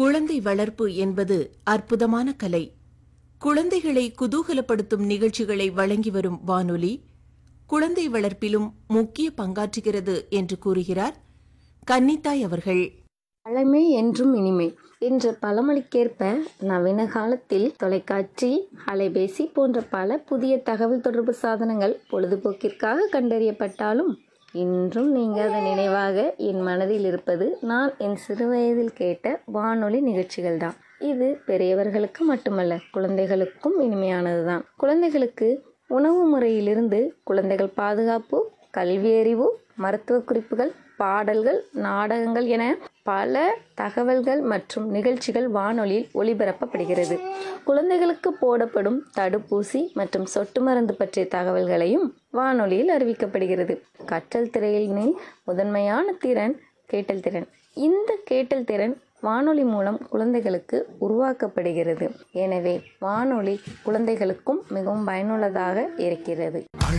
குழந்தை வளர்ப்பு என்பது அற்புதமான கலை குழந்தைகளை குதூகலப்படுத்தும் நிகழ்ச்சிகளை வழங்கி வரும் வானொலி குழந்தை வளர்ப்பிலும் முக்கிய பங்காற்றுகிறது என்று கூறுகிறார் கன்னித்தாய் அவர்கள் பழமை என்றும் இனிமை என்ற பழமொழிக்கேற்ப நவீன காலத்தில் தொலைக்காட்சி அலைபேசி போன்ற பல புதிய தகவல் தொடர்பு சாதனங்கள் பொழுதுபோக்கிற்காக கண்டறியப்பட்டாலும் இன்றும் நீங்காத நினைவாக என் மனதில் இருப்பது நான் என் சிறுவயதில் கேட்ட வானொலி நிகழ்ச்சிகள் தான் இது பெரியவர்களுக்கு மட்டுமல்ல குழந்தைகளுக்கும் இனிமையானதுதான் குழந்தைகளுக்கு உணவு முறையிலிருந்து குழந்தைகள் பாதுகாப்பு கல்வியறிவு மருத்துவ குறிப்புகள் பாடல்கள் நாடகங்கள் என பல தகவல்கள் மற்றும் நிகழ்ச்சிகள் வானொலியில் ஒளிபரப்பப்படுகிறது குழந்தைகளுக்கு போடப்படும் தடுப்பூசி மற்றும் சொட்டு மருந்து பற்றிய தகவல்களையும் வானொலியில் அறிவிக்கப்படுகிறது கற்றல் திரையினின் முதன்மையான திறன் கேட்டல் திறன் இந்த கேட்டல் திறன் வானொலி மூலம் குழந்தைகளுக்கு உருவாக்கப்படுகிறது எனவே வானொலி குழந்தைகளுக்கும் மிகவும் பயனுள்ளதாக இருக்கிறது